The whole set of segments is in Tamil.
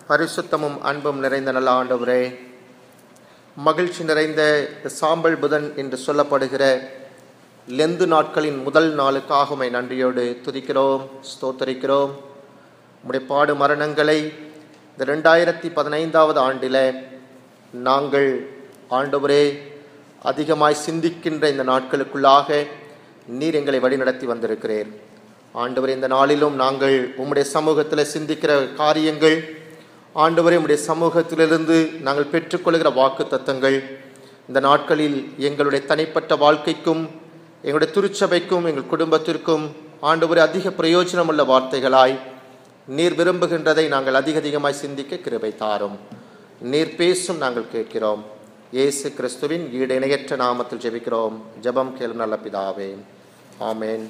பரிசுத்தமும் அன்பும் நிறைந்த நல்ல ஆண்டவரே மகிழ்ச்சி நிறைந்த இந்த சாம்பல் புதன் என்று சொல்லப்படுகிற லெந்து நாட்களின் முதல் நாளுக்காக உம்மை நன்றியோடு துதிக்கிறோம் ஸ்தோத்தரிக்கிறோம் உம்முடைய பாடு மரணங்களை இந்த ரெண்டாயிரத்தி பதினைந்தாவது ஆண்டில் நாங்கள் ஆண்டவரே அதிகமாய் சிந்திக்கின்ற இந்த நாட்களுக்குள்ளாக நீர் எங்களை வழிநடத்தி வந்திருக்கிறீர் ஆண்டவரே இந்த நாளிலும் நாங்கள் உம்முடைய சமூகத்தில் சிந்திக்கிற காரியங்கள் ஆண்டவரே உம்முடைய சமூகத்திலிருந்து நாங்கள் பெற்றுக்கொள்கிற வாக்கு தத்தங்கள் இந்த நாட்களில் எங்களுடைய தனிப்பட்ட வாழ்க்கைக்கும் எங்களுடைய திருச்சபைக்கும் எங்கள் குடும்பத்திற்கும் ஆண்டவரே அதிக பிரயோஜனமுள்ள வார்த்தைகளாய் நீர் விரும்புகின்றதை நாங்கள் அதிக அதிகமாய் சிந்திக்க கிருபை தாரும் நீர் பேசும் நாங்கள் கேட்கிறோம் இயேசு கிறிஸ்துவின் ஈடு இணையற்ற நாமத்தில் ஜெபிக்கிறோம் ஜெபம் கேளும் நல்ல பிதாவே ஆமேன்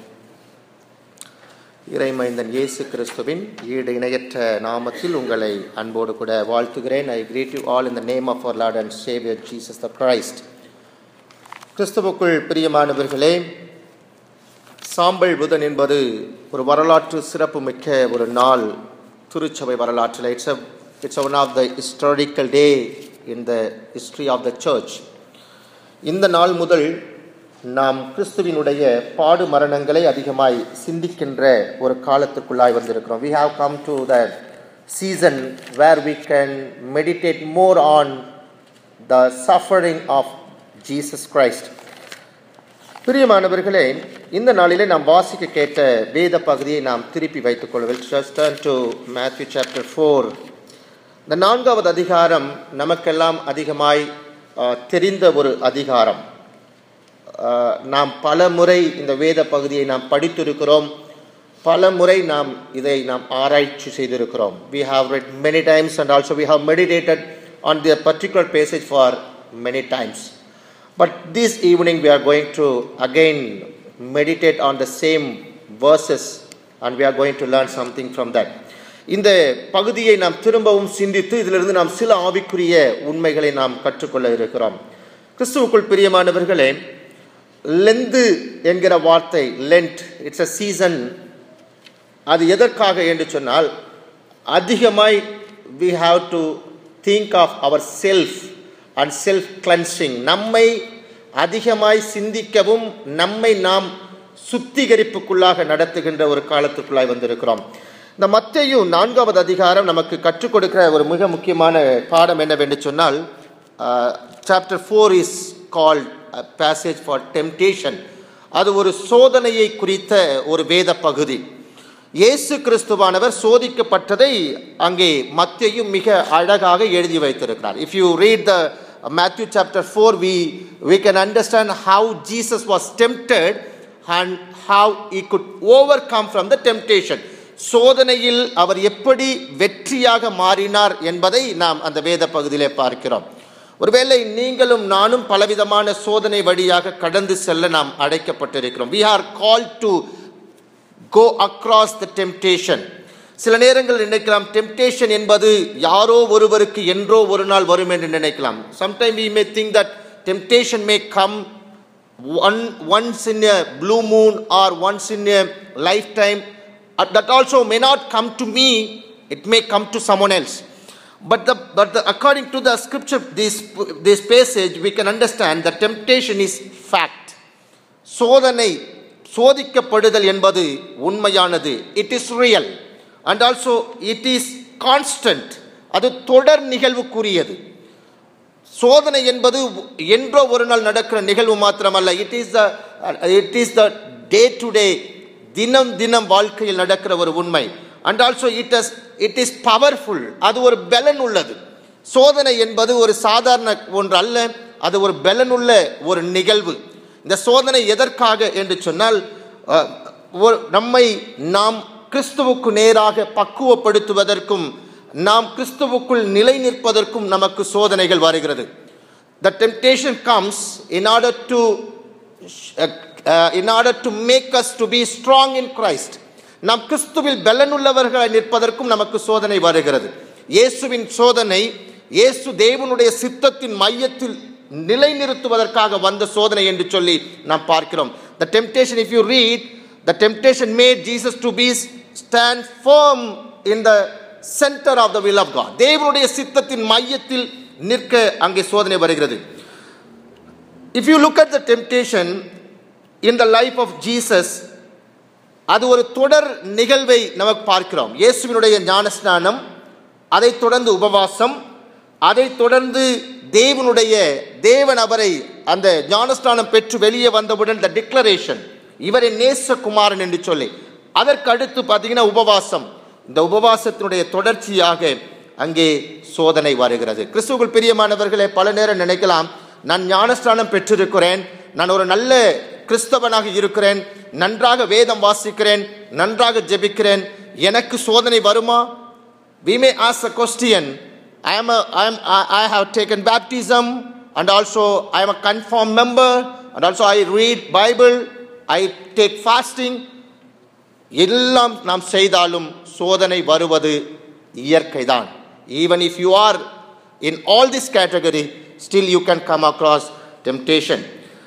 இறைமைந்தன் இயேசு கிறிஸ்துவின் ஈடு இணையற்ற நாமத்தில் உங்களை அன்போடு கூட வாழ்த்துகிறேன் I greet you all in the name of our Lord and saviour Jesus the Christ கிறிஸ்துவுக்குள் பிரியமானவர்களே சாம்பல் புதன் என்பது ஒரு வரலாற்று சிறப்பு மிக்க ஒரு நாள் திருச்சபை வரலாற்றில் it's it's one of the historical day in the history of the church இந்த நாள் முதல் நாம் கிறிஸ்துவினுடைய பாடு மரணங்களை அதிகமாய் சிந்திக்கின்ற ஒரு காலத்துக்குள்ளாய் வந்திருக்கிறோம் we have come to the season where we can meditate more on the suffering of Jesus Christ பிரியமானவர்களே இந்த நாளிலே நாம் வாசிக்க கேட்ட வேத பகுதியை நாம் திருப்பி வைத்துக் கொள்வோம் just to Matthew chapter four இந்த நான்காவது அதிகாரம் நமக்கெல்லாம் அதிகமாய் தெரிந்த ஒரு அதிகாரம் நாம் பல முறை இந்த வேத பகுதியை நாம் படித்திருக்கிறோம் பல முறை நாம் இதை நாம் ஆராய்ச்சி செய்திருக்கிறோம் we have read many times and also we have meditated on the particular passage for many times But this evening we are going to again meditate on the same verses and we are going to learn something from that. இந்த பகுதியை நாம் திரும்பவும் சிந்தித்து இதிலிருந்து நாம் சில ஆவிக்குரிய உண்மைகளை நாம் கற்றுக்கொள்ள இருக்கிறோம் கிறிஸ்துவுக்குள் பிரியமானவர்களே லெந்து என்கிற வார்த்தை லென்ட் இட்ஸ் அ சீசன் அது எதற்காக என்று சொன்னால் அதிகமாய் we have to think of our self and self cleansing நம்மை அதிகமாய் சிந்திக்கவும் நம்மை நாம் சுத்திகரிப்புக்குள்ளாக நடத்துகின்ற ஒரு காலத்துக்குள்ளாய் வந்திருக்கிறோம் இந்த மத்தையும் நான்காவது அதிகாரம் நமக்கு கற்றுக் கொடுக்கிற ஒரு மிக முக்கியமான பாடம் என்னவென்று சொன்னால் chapter four is called passage for temptation அது ஒரு சோதனையை குறித்த ஒரு வேத பகுதி இயேசு கிறிஸ்துவானவர் சோதிக்கப்பட்டதை அங்கே மத்தியும் மிக அழகாக எழுதி வைத்திருக்கிறார் if you read the Matthew chapter four we we can understand how Jesus was tempted and how he could overcome from the temptation சோதனையில் அவர் எப்படி வெற்றியாக மாறினார் என்பதை நாம் அந்த வேத பகுதியிலே பார்க்கிறோம் ஒருவேளை நீங்களும் நானும் பலவிதமான சோதனை வழியாக கடந்து செல்ல நாம் அழைக்கப்பட்டிருக்கிறோம் we are call to go across the temptation சில நேரங்கள் நினைக்கலாம் டெம்டேஷன் என்பது யாரோ ஒருவருக்கு என்றோ ஒரு நாள் வரும் என்று நினைக்கலாம் sometime we may think that temptation may come one once in a blue moon or once in a lifetime that also may not come to me it may come to someone else but the but the, according to the scripture this this passage we can understand that temptation is fact சோதனை சோதிக்கப்படுதல் என்பது உண்மையானது it is real and also it is constant அது தொடர் நிகழ்வுக்குரியது சோதனை என்பது என்றோ ஒரு நாள் நடக்கிற நிகழ்வு மாத்திரமல்ல it is the it is the day to day தினம் தினம் வாழ்க்கையில் நடக்கிற ஒரு உண்மை and also it is it is powerful அது ஒரு பலன் உள்ளது சோதனை என்பது ஒரு சாதாரண ஒன்று அல்ல அது ஒரு பலனுள்ள ஒரு நிகழ்வு இந்த சோதனை எதற்காக என்று சொன்னால் நம்மை நாம் கிறிஸ்துவுக்கு நேராக பக்குவப்படுத்துவதற்கும் நாம் கிறிஸ்துவுக்குள் நிலை நிற்பதற்கும் நமக்கு சோதனைகள் வருகிறது the temptation comes in order to in order to make us to be strong in Christ நாம் கிறிஸ்துவில் பலனுள்ளவர்களாய் நிற்பதற்கும் நமக்கு சோதனை வருகிறது இயேசுவின் சோதனை இயேசு தேவனுடைய சித்தத்தின் மையத்தில் நிலைநிறுத்துவதற்காக வந்த சோதனை என்று சொல்லி நாம் பார்க்கிறோம் the temptation if you read the temptation made Jesus to be stand firm in the centre of the will of God தேவனுடைய சித்தத்தின் மையத்தில் நிற்க அங்கே சோதனை வருகிறது if you look at the temptation in the life of Jesus அது ஒரு தொடர் நிகழ்வை நமக்கு பார்க்கிறோம் இயேசுவினுடைய ஞானஸ்நானம் அதைத் தொடர்ந்து உபவாசம் அதைத் தொடர்ந்து தேவனுடைய தேவன் அவரை அந்த ஞானஸ்நானம் பெற்று வெளியே வந்தவுடன் த டிக்ளரேஷன் இவரை நேசகுமாரன் என்று சொல்லி அதற்கு அடுத்து பார்த்தீங்கன்னா உபவாசம் இந்த உபவாசத்தினுடைய தொடர்ச்சியாக அங்கே சோதனை வருகிறது கிறிஸ்துவுக்குள் பிரியமானவர்களே பல நேரம் நினைக்கலாம் நான் ஞானஸ்நானம் பெற்றிருக்கிறேன் நான் ஒரு நல்ல கிறிஸ்தவனாக இருக்கிறேன் நன்றாக வேதம் வாசிக்கிறேன் நன்றாக ஜெபிக்கிறேன் எனக்கு சோதனை வருமா we may ask a question i am a, I, am, I, I have taken baptism and also i am a confirmed member and also i read bible i take fasting எல்லாம் நாம் செய்தாலும் சோதனை வருவது இயற்கைதான் even if you are in all this category still you can come across temptation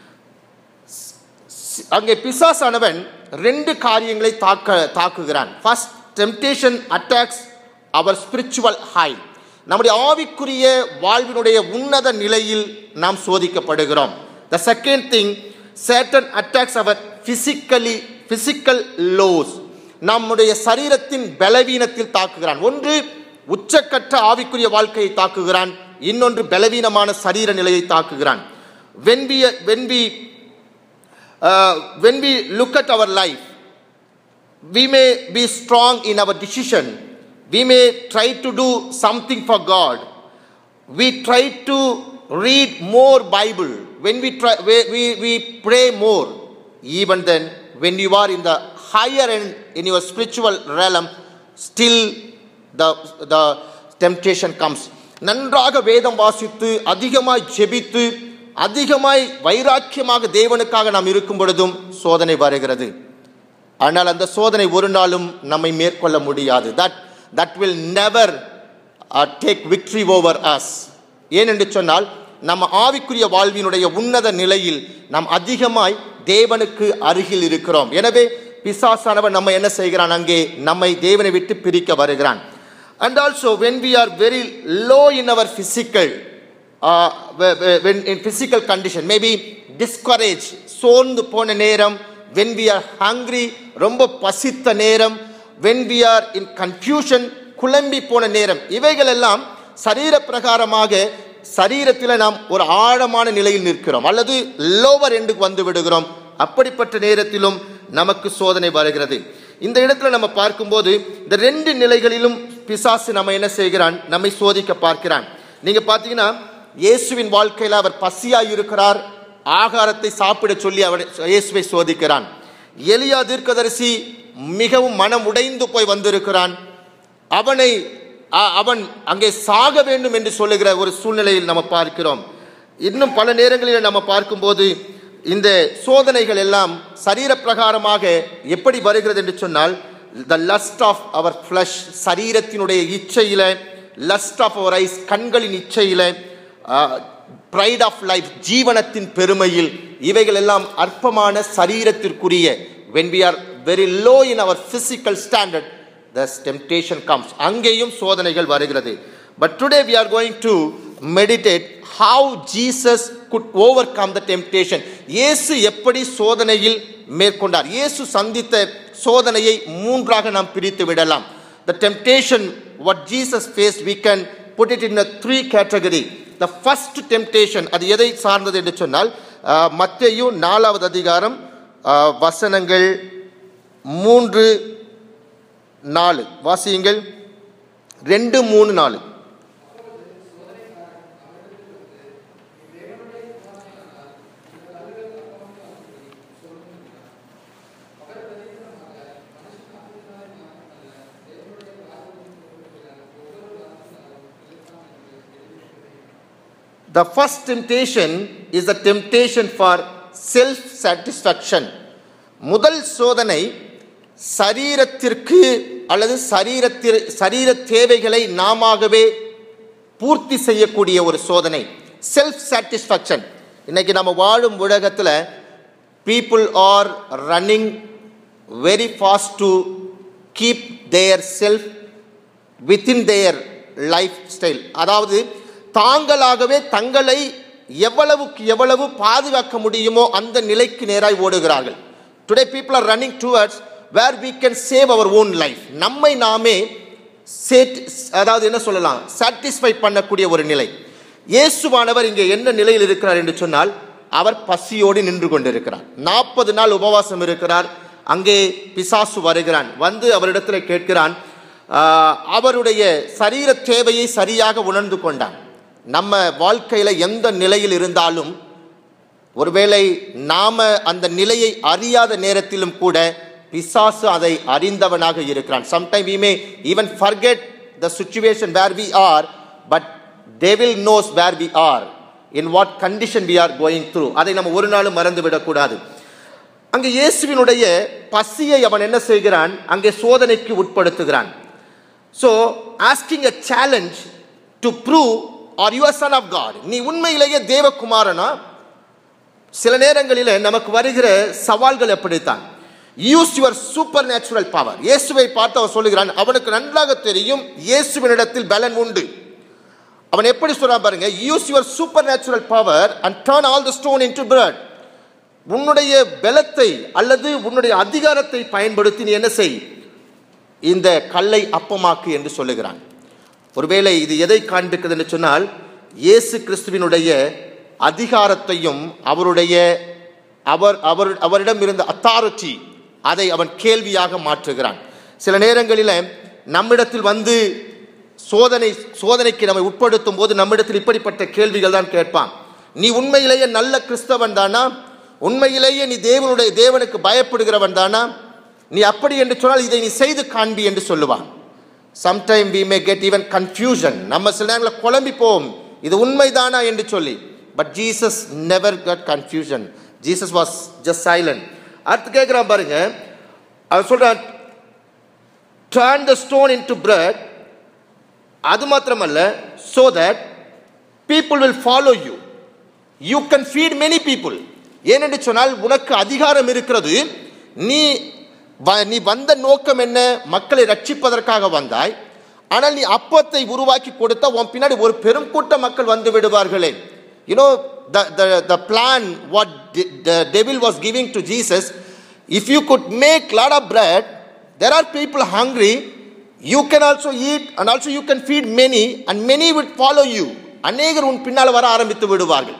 அங்கே பிசாசானவன் ரெண்டு காரியங்களை தாக்க தாக்குகிறான் first temptation attacks our spiritual high நம்முடைய ஆவிக்குரிய வாழ்வினுடைய உன்னத நிலையில் நாம் சோதிக்கப்படுகிறோம் the second thing Satan attacks our physically physical lows நம்முடைய சரீரத்தின் பலவீனத்தில் தாக்குகிறான் ஒன்று உச்சக்கட்ட ஆவிக்குரிய வாழ்க்கையை தாக்குகிறான் இன்னொன்று பலவீனமான சரீர நிலையை தாக்குகிறான் when we when we uh, when we look at our life we may be strong in our decision we may try to do something for god we try to read more bible when we try we, we, we pray more even then when you are in the higher end in your spiritual realm still the the temptation comes நன்றாக வேதம் வாசித்து அதிகமாய் ஜெபித்து அதிகமாய் வைராக்கியமாக தேவனுக்காக நாம் இருக்கும் பொழுதும் சோதனை வருகிறது ஆனால் அந்த சோதனை ஒரு நாளும் நம்மை மேற்கொள்ள முடியாது that that will never take victory over us ஏனென்று சொன்னால் நம்ம ஆவிக்குரிய வாழ்வினுடைய உன்னத நிலையில் நாம் அதிகமாய் தேவனுக்கு அருகில் இருக்கிறோம் எனவே பிசாசானவன் நம்ம என்ன செய்கிறான் அங்கே நம்மை தேவனை விட்டு பிரிக்க வருகிறான் and also when we are very low in our physical when in physical condition maybe discourage சோர்ந்து போன நேரம் வென் வி ஆர் ஹங்க்ரி ரொம்ப பசித்த நேரம் when we are in confusion குழம்பி போன நேரம் இவைகள் எல்லாம் சரீர பிரகாரமாக சரீரத்தில் நாம் ஒரு ஆழமான நிலையில் நிற்கிறோம் அல்லது லோவர் எண்டுக்கு வந்து விடுகிறோம் அப்படிப்பட்ட நேரத்திலும் நமக்கு சோதனை வருகிறது இந்த இடத்துல நம்ம பார்க்கும்போது இந்த ரெண்டு நிலைகளிலும் பிசாசு நம்ம என்ன செய்கிறான் நம்மை சோதிக்க பார்க்கிறான் நீங்க பார்த்தீங்கன்னா இயேசுவின் வாழ்க்கையில் அவர் பசியாய் இருக்கிறார் ஆகாரத்தை சாப்பிட சொல்லி அவர் இயேசுவை சோதிக்கிறான் எலியா தீர்க்கதரிசி மிகவும் மனம் உடைந்து போய் வந்திருக்கிறான் அவனை அ- அவன் அங்கே சாக வேண்டும் என்று சொல்லுகிற ஒரு சூழ்நிலையில் நம்ம பார்க்கிறோம் இன்னும் பல நேரங்களில் நம்ம பார்க்கும்போது இந்த சோதனைகள் எல்லாம் சரீர பிரகாரமாக எப்படி வருகிறது என்று சொன்னால் the lust of our flesh சரீரத்தினுடைய இச்சையில லஸ்ட் ஆஃப் அவர் ஐஸ் கண்களின் இச்சையில ப்ரைட் ஆஃப் லைஃப் ஜீவனத்தின் பெருமையில் இவைகள் எல்லாம் அற்பமான சரீரத்திற்குரிய when we are very low in our physical standard the temptation comes அங்கேயும் சோதனைகள் வருகிறது but today we are going to meditate how jesus could overcome the temptation இயேசு எப்படி சோதனையில் மேற்கொண்டார் இயேசு சந்தித்த சோதனையை மூன்றாக நாம் பிரித்து விடலாம் the temptation what jesus faced we can put it in a three category the first temptation அது எதை சார்ந்தது என்று சொன்னால் அஹ், மத்தேயு நாலாவது அதிகாரம் அஹ், வசனங்கள் மூன்று நாலு வாசியுங்கள் ரெண்டு மூணு நாலு The first temptation is a temptation for self satisfaction. முதல் சோதனை சரீரத்திற்கு அல்லது சரீரத்திற்கு சரீர தேவைகளை நாமாகவே பூர்த்தி செய்யக்கூடிய ஒரு சோதனை செல்ஃப் சாட்டிஸ்ஃபேக்ஷன் இன்னைக்கு நம்ம வாழும் உலகத்தில் people are running very fast to keep their self within their lifestyle அதாவது தாங்களாகவே தங்களை எவ்வளவுக்கு எவ்வளவு பாதுகாக்க முடியுமோ அந்த நிலைக்கு நேராய் ஓடுகிறார்கள் today people are running towards where we can save our own life நம்மை நாமே சேட் அதாவது என்ன சொல்லலாம் சாட்டிஸ்ஃபை பண்ணக்கூடிய ஒரு நிலை இயேசுவானவர் இங்கே என்ன நிலையில் இருக்கிறார் என்று சொன்னால் அவர் பசியோடு நின்று கொண்டிருக்கிறார் நாற்பது நாள் உபவாசம் இருக்கிறார் அங்கே பிசாசு வருகிறான் வந்து அவரிடத்தில் கேட்கிறான் ஆஹ், அவருடைய சரீர தேவையை சரியாக உணர்ந்து கொண்டான் நம்ம வாழ்க்கையில எந்த நிலையில் இருந்தாலும் ஒருவேளை நாம அந்த நிலையை அறியாத நேரத்திலும் கூட பிசாசு அதை அறிந்தவனாக இருக்கிறான் sometime we may even forget the situation where we are but devil knows where we are in what condition we are going through அதை நம்ம ஒரு நாளும் மறந்து விடக்கூடாது அங்கே இயேசுவினுடைய பசியை அவன் என்ன செய்கிறான் அங்கே சோதனைக்கு உட்படுத்துகிறான் so asking a challenge to prove are your son of God நீ உண்மையிலேயே தேவகுமாரனா சில நேரங்களில் நமக்கு வருகிற சவால்கள் எப்படித்தான் use your supernatural power இயேசுவை பார்த்து அவர் சொல்லுகிறான் அவனுக்கு நன்றாக தெரியும் இயேசுவினிடத்தில் பலன் உண்டு அவன் எப்படி சொல்றான் பாருங்க use your supernatural power and turn all the stone into bread உன்னுடைய பலத்தை அல்லது உன்னுடைய அதிகாரத்தை பயன்படுத்தி நீ என்ன செய் இந்த கல்லை அப்பமாக்கு என்று சொல்லுகிறான் ஒருவேளை இது எதை காண்பிக்கிறது என்று சொன்னால் இயேசு கிறிஸ்துவினுடைய அதிகாரத்தையும் அவருடைய அவர் அவர் அவரிடம் இருந்த அத்தாரிட்டி அதை அவன் கேள்வியாக மாற்றுகிறான் சில நேரங்களில் நம்மிடத்தில் வந்து சோதனை சோதனைக்கு நம்மை உட்படுத்தும் போது நம்மிடத்தில் இப்படிப்பட்ட கேள்விகள் தான் கேட்பான் நீ உண்மையிலேயே நல்ல கிறிஸ்தவன் தானா உண்மையிலேயே நீ தேவனுடைய தேவனுக்கு பயப்படுகிறவன் தானா நீ அப்படி என்று சொன்னால் இதை நீ செய்து காண்பி என்று சொல்லுவான் sometime we may get even confusion நம்ம சில நேரங்களில் குழம்பி போவோம் இது உண்மைதானா என்று சொல்லி but Jesus never got confusion Jesus was just silent அடுத்து கேட்குறான் பாருங்க அவர் சொல்றான் turn the stone into bread அது மாத்திரமல்ல so that people will follow you you can feed many people ஏனென்று சொன்னால் உனக்கு அதிகாரம் இருக்கிறது நீ வ- நீ வந்த நோக்கம் என்ன மக்களை ரட்சிப்பதற்காக வந்தாய் ஆனால் நீ அப்பத்தை உருவாக்கி கொடுத்தா உன் பின்னாடி ஒரு பெரும் கூட்ட மக்கள் வந்து விடுவார்களே you know the the the plan what the, the devil was giving to jesus if you could make lot of bread there are people hungry you can also eat and also you can feed many and many will follow you அநேகர் உன் பின்னால் வர ஆரம்பித்து விடுவார்கள்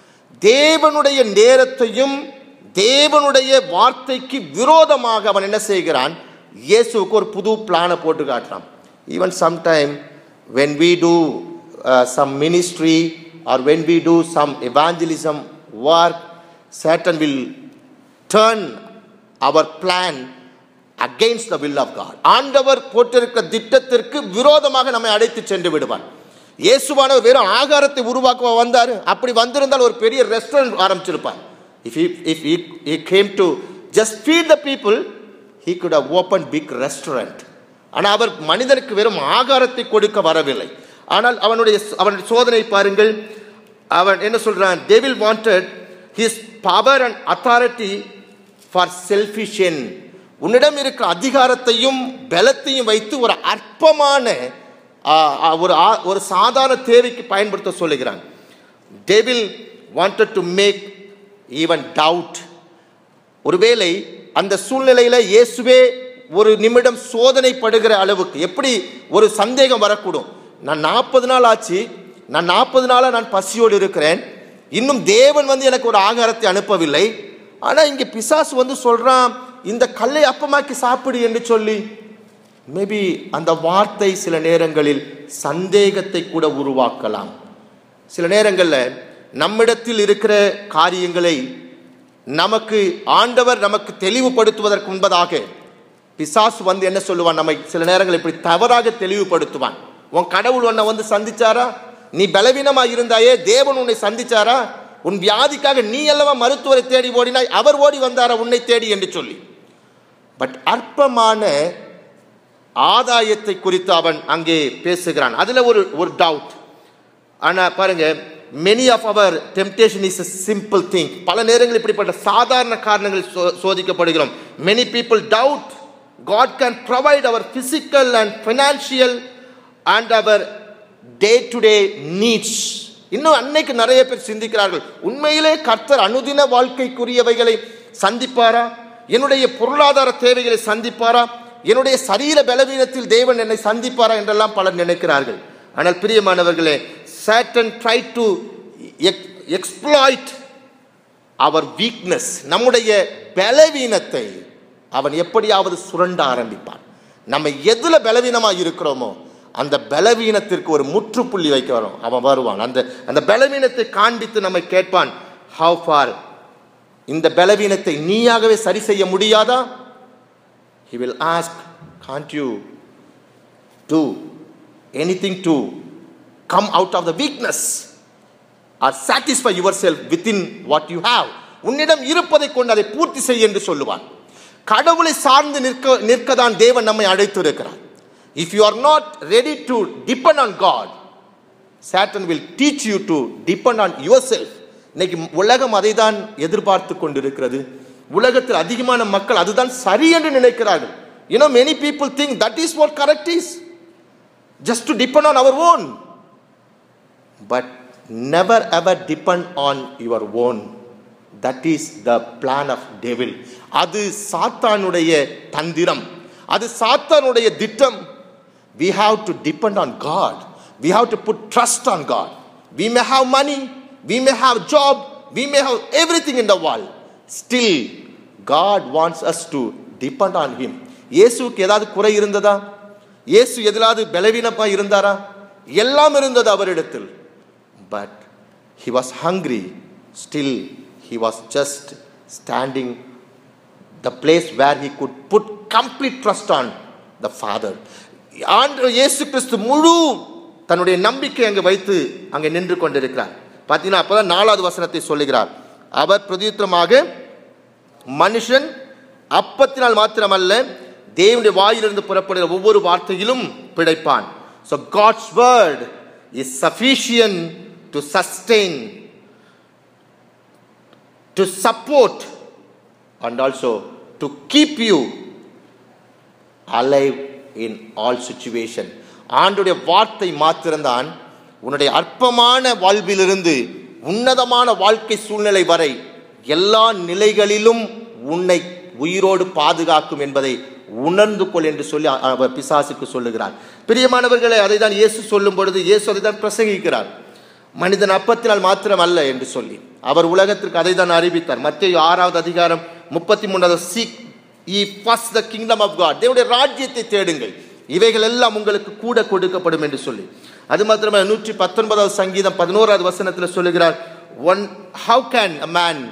தேவனுடைய நேரத்தையும் தேவனுடைய வார்த்தைக்கு விரோதமாக அவன் என்ன செய்கிறான் இயேசுவுக்கு ஒரு புது பிளானை போட்டு காட்டுறான் even sometime when we do uh, some ministry or when we do some evangelism work satan will turn our plan against the will of God ஆண்டவர் போட்டிருக்கிற திட்டத்திற்கு விரோதமாக நம்மை அழைத்து சென்று விடுவார் இயேசுவானவர் வெறும் ஆகாரத்தை உருவாக்க வந்தார் அப்படி வந்திருந்தால் ஒரு பெரிய ரெஸ்டாரண்ட் ஆரம்பிச்சிருப்பார் if if he came to just feed the people he could have opened big restaurant ஆனால் அவர் மனிதனுக்கு வெறும் ஆகாரத்தை கொடுக்க வரவில்லை ஆனால் அவனுடைய அவனுடைய சோதனை பாருங்கள் அவன் என்ன சொல்றான் devil wanted his power and authority for selfishness உன்னிடம் இருக்கிற அதிகாரத்தையும் பலத்தையும் வைத்து ஒரு அற்பமான ஆ, ஆ, ஒரு ஆ- ஒரு சாதாரண தேவைக்கு பயன்படுத்த சொல்லுகிறான் devil wanted to make even doubt ஒருவேளை அந்த சூழ்நிலையில இயேசுவே ஒரு நிமிடம் சோதனைப்படுகிற அளவுக்கு எப்படி ஒரு சந்தேகம் வரக்கூடும் நான் நாற்பது நாள் ஆச்சு நான் நாற்பது நாளாக நான் பசியோடு இருக்கிறேன் இன்னும் தேவன் வந்து எனக்கு ஒரு ஆகாரத்தை அனுப்பவில்லை ஆனால் இங்கே பிசாசு வந்து சொல்றான் இந்த கல்லை அப்பமாக்கி சாப்பிடு என்று சொல்லி மேபி அந்த வார்த்தை சில நேரங்களில் சந்தேகத்தை கூட உருவாக்கலாம் சில நேரங்களில் நம்மிடத்தில் இருக்கிற காரியங்களை நமக்கு ஆண்டவர் நமக்கு தெளிவுபடுத்துவதற்கு முன்பதாக பிசாசு வந்து என்ன சொல்லுவான் நம்மை சில நேரங்கள் இப்படி தவறாக தெளிவுபடுத்துவான் உன் கடவுள் உன்னை வந்து சந்திச்சாரா நீ பலவீனமா இருந்தாயே தேவன் உன்னை சந்திச்சாரா உன் வியாதிக்காக நீ அல்லவா மருத்துவரை தேடி ஓடினாய் அவர் ஓடி வந்தாரா உன்னை தேடி என்று சொல்லி பட் அற்பமான ஆதாயத்தை குறித்து அவன் அங்கே பேசுகிறான் அதுல ஒரு ஒரு டவுட் ஆனா பாருங்க many of our temptation is a simple thing பல நேரங்கள் இப்படிப்பட்ட சாதாரண காரணங்கள் சோ- சோதிக்கப்படுகிறோம் many people doubt God can provide our physical and financial and our day to day needs இன்னும் அன்னைக்கு நிறைய பேர் சிந்திக்கிறார்கள் உண்மையிலே கர்த்தர் அனுதின வாழ்க்கைக்குரியவைகளை சந்திப்பாரா என்னுடைய பொருளாதார தேவைகளை சந்திப்பாரா என்னுடைய சரீர பலவீனத்தில் தேவன் என்னை சந்திப்பாரா என்றெல்லாம் பலர் நினைக்கிறார்கள் ஆனால் பிரியமானவர்களே Satan try to exploit our weakness நம்முடைய பலவீனத்தை அவன் எப்படியாவது சுரண்ட ஆரம்பிப்பான் நம்ம எதுல பலவீனமா இருக்கிறோமோ அந்த பலவீனத்திற்கு ஒரு முற்றுப்புள்ளி வைக்க வரும் அவன் வருவான் அந்த அந்த பலவீனத்தை காண்பித்து நம்மை கேட்பான் ஹவ் ஃபார் இந்த பலவீனத்தை நீயாகவே சரி செய்ய முடியாதா he will ask can't you do anything to come out of the weakness or satisfy yourself within what you have உன்னிடம் இருப்பதை கொண்டு அதை பூர்த்தி செய் என்று சொல்லுவான் கடவுளை சார்ந்து நிற்க நிற்கதான் தேவன் நம்மை அழைத்து இருக்கிறார் if you are not ready to depend on God Satan will teach you to depend on yourself இன்னைக்கு உலகம் அதை தான் எதிர்பார்த்து கொண்டிருக்கிறது உலகத்தில் அதிகமான மக்கள் அதுதான் சரி என்று நினைக்கிறார்கள் you know many people think that is what correct is just to depend on our own but never ever depend on your own that is the plan of devil அது சாத்தானுடைய தந்திரம் அது சாத்தானுடைய திட்டம் we have to depend on God we have to put trust on God we may have money we may have job we may have everything in the world still God wants as to depend on him இயேசுக்கு ஏதாவது குறை இருந்ததா இயேசு எதிலாவது பலவீனமா இருந்தாரா எல்லாம் இருந்தது அவரிடத்தில் but he was hungry still he was just standing the place where he could put complete trust on the father ஆண்டு இயேசு கிறிஸ்து முழு தன்னுடைய நம்பிக்கை அங்கே வைத்து அங்கே நின்று கொண்டிருக்கிறார் பார்த்தீங்கன்னா அப்போதான் நாலாவது வசனத்தை சொல்லுகிறார் அவர் பிரதியுத்தரமாக மனுஷன் அப்பத்தினால் மாத்திரமல்ல தேவனுடைய வாயிலிருந்து புறப்படுகிற ஒவ்வொரு வார்த்தையிலும் பிழைப்பான் so God's word is sufficient to sustain to support and also to keep you alive in all situation ஆண்டுடைய வார்த்தை மாத்திரம்தான் உன்னுடைய அற்பமான வாழ்விலிருந்து உன்னதமான வாழ்க்கை சூழ்நிலை வரை எல்லா நிலைகளிலும் உன்னை உயிரோடு பாதுகாக்கும் என்பதை உணர்ந்து கொள் என்று சொல்லி அவர் பிசாசுக்கு சொல்லுகிறார் பிரியமானவர்களை அதை தான் இயேசு சொல்லும் பொழுது இயேசு அதை தான் பிரசங்கிக்கிறார் மனிதன் அப்பத்தினால் மாத்திரம் அல்ல என்று சொல்லி அவர் உலகத்திற்கு அதை தான் அறிவித்தார் மத்திய ஆறாவது அதிகாரம் முப்பத்தி மூணாவது seek ye first the kingdom of God தேவனுடைய ராஜ்யத்தை தேடுங்கள் இவைகள் எல்லாம் உங்களுக்கு கூட கொடுக்கப்படும் என்று சொல்லி அது மாத்திரமே நூற்றி பத்தொன்பதாவது சங்கீதம் பதினோராவது வசனத்தில் சொல்லுகிறார் one how can a man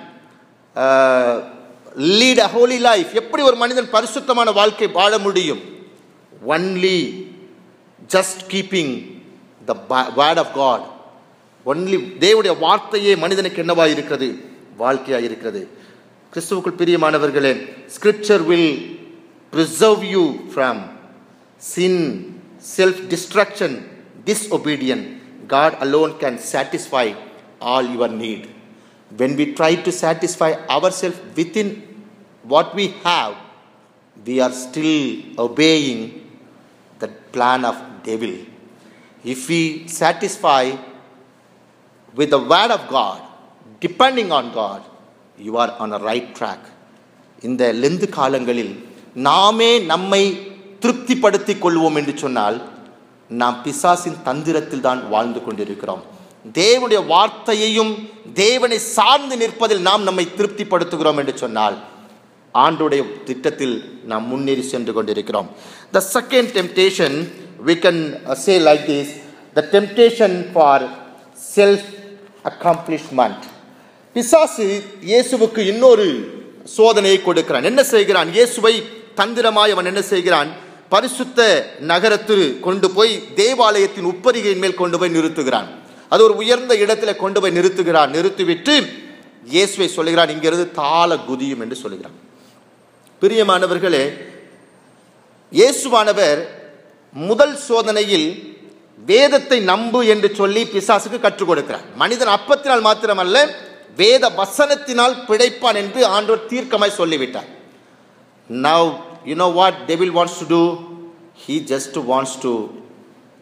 lead a holy life எப்படி ஒரு மனிதன் பரிசுத்தமான வாழ்க்கை வாழ முடியும் only just keeping the word of God only தேவனுடைய வார்த்தையே மனிதனுக்கு என்னவாக இருக்கிறது வாழ்க்கையாக இருக்கிறது கிறிஸ்துவுக்குள் பிரியமானவர்களே scripture will preserve you from sin self destruction disobedient god alone can satisfy all your need when we try to satisfy ourselves within what we have we are still obeying the plan of devil if we satisfy with the word of god depending on god you are on a right track இந்த லெந்து காலங்களில் நாமே நம்மை திருப்திப்படுத்திக் கொள்வோம் என்று சொன்னால் நாம் பிசாசின் தந்திரத்தில் தான் வாழ்ந்து கொண்டிருக்கிறோம் தேவனுடைய வார்த்தையையும் தேவனை சார்ந்து நிற்பதில் நாம் நம்மை திருப்திப்படுத்துகிறோம் என்று சொன்னால் ஆண்டுடைய திட்டத்தில் நாம் முன்னேறி சென்று கொண்டிருக்கிறோம் the second temptation we can say like this the temptation for self accomplishment பிசாசு இயேசுவுக்கு இன்னொரு சோதனையை கொடுக்கிறான் என்ன செய்கிறான் இயேசுவை தந்திரமாய் அவன் என்ன செய்கிறான் பரிசுத்த நகரத்தில் கொண்டு போய் தேவாலயத்தின் உப்பரிகையின் மேல் கொண்டு போய் நிறுத்துகிறான் அது ஒரு உயர்ந்த இடத்துல கொண்டு போய் நிறுத்துகிறான் நிறுத்திவிட்டு இயேசுவை சொல்லுகிறான் இங்கிருந்து தாள குதியும் என்று சொல்லுகிறான் பிரியமானவர்களே இயேசுவானவர் முதல் சோதனையில் வேதத்தை நம்பு என்று சொல்லி பிசாசுக்கு கற்றுக் கொடுக்கிறார் மனிதன் அப்பத்தினால் மாத்திரமல்ல வேத வசனத்தினால் பிழைப்பான் என்று ஆண்டவர் தீர்க்கமாய் சொல்லிவிட்டார் now you know what devil wants to do he just wants to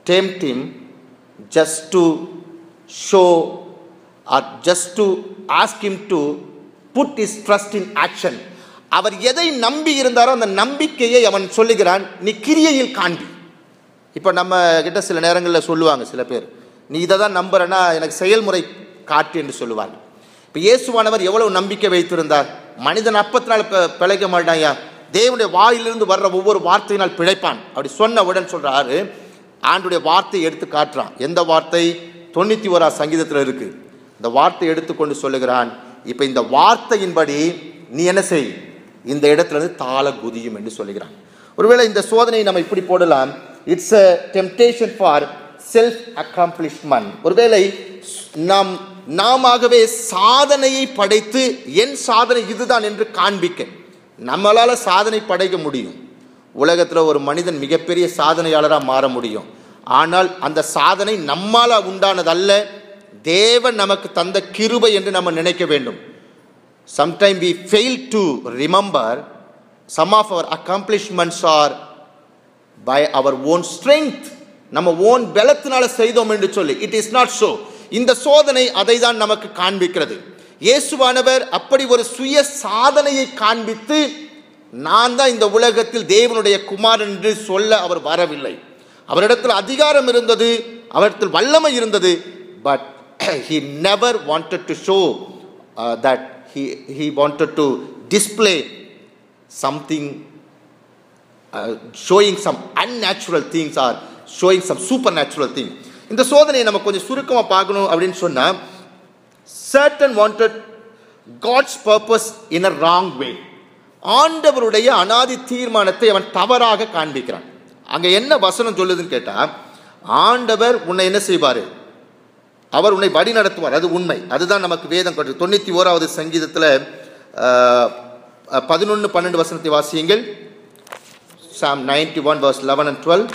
tempt him just to show or just to ask him to put his trust in action அவர் எதை நம்பி இருந்தாரோ அந்த நம்பிக்கையை அவன் சொல்லுகிறான் நீ கிரியையில் காண்பி இப்போ நம்ம கிட்ட சில நேரங்களில் சொல்லுவாங்க சில பேர் நீ இதை தான் நம்புறேன்னா எனக்கு செயல்முறை காட்டு என்று சொல்லுவாங்க இப்போ இயேசுவானவர் எவ்வளவு நம்பிக்கை வைத்திருந்தார் மனிதன் அப்பத்தினால் பி- பிழைக்க மாட்டாயா தேவனுடைய வாயிலிருந்து வர்ற ஒவ்வொரு வார்த்தையினால் பிழைப்பான் அப்படி சொன்ன உடன் சொல்றாரு ஆண்டுடைய வார்த்தையை எடுத்து காட்டுறான் எந்த வார்த்தை தொண்ணூற்றி ஓரா சங்கீதத்தில் இருக்கு இந்த வார்த்தை எடுத்துக்கொண்டு சொல்லுகிறான் இப்போ இந்த வார்த்தையின்படி நீ என்ன செய் இந்த இடத்துல இருந்து தாள குதியும் என்று சொல்லுகிறான் ஒருவேளை இந்த சோதனையை நம்ம இப்படி போடலாம் it's a temptation for self accomplishment ஒருவேளை நாம் நாமவே சாதனையை படைத்து என் சாதனை இதுதான் என்று காண்பிக்க நம்மளால சாதனை படைக்க முடியும் உலகத்தில் ஒரு மனிதன் மிகப்பெரிய சாதனையாளராக மாற முடியும் ஆனால் அந்த சாதனை நம்மால உண்டானதல்ல தேவன் நமக்கு தந்த கிருபை என்று நம்ம நினைக்க வேண்டும் sometime we fail to remember some of our accomplishments are by our own strength நம்ம ஓன் பலத்தினால செய்தோம் என்று சொல்லி இட் இஸ் நாட் so இந்த சோதனை அதை தான் நமக்கு காண்பிக்கிறது இயேசுவானவர் அப்படி ஒரு சுய சாதனையை காண்பித்து நான் தான் இந்த உலகத்தில் தேவனுடைய குமாரன் என்று சொல்ல அவர் வரவில்லை அவரிடத்தில் அதிகாரம் இருந்தது அவரிடத்தில் வல்லமை இருந்தது but he never wanted to show uh, that he he wanted to display something uh, showing some unnatural things or showing some supernatural thing இந்த சோதனையை நம்ம கொஞ்சம் சுருக்கமாக பார்க்கணும் அப்படின்னு சொன்னால் certain wanted God's purpose in a wrong way ஆண்டவருடைய அனாதி தீர்மானத்தை அவன் தவறாக காண்பிக்கிறான் அங்க என்ன வசனம் சொல்லுதுன்னு கேட்டா ஆண்டவர் உன்னை என்ன செய்வாரு அவர் உன்னை வழி நடத்துவார் அது உண்மை அதுதான் நமக்கு வேதம் கொண்டு தொண்ணூற்றி ஓராவது சங்கீதத்தில் பதினொன்று பன்னெண்டு வசனத்தை வாசியுங்கள் psalm ninety one verse eleven and twelve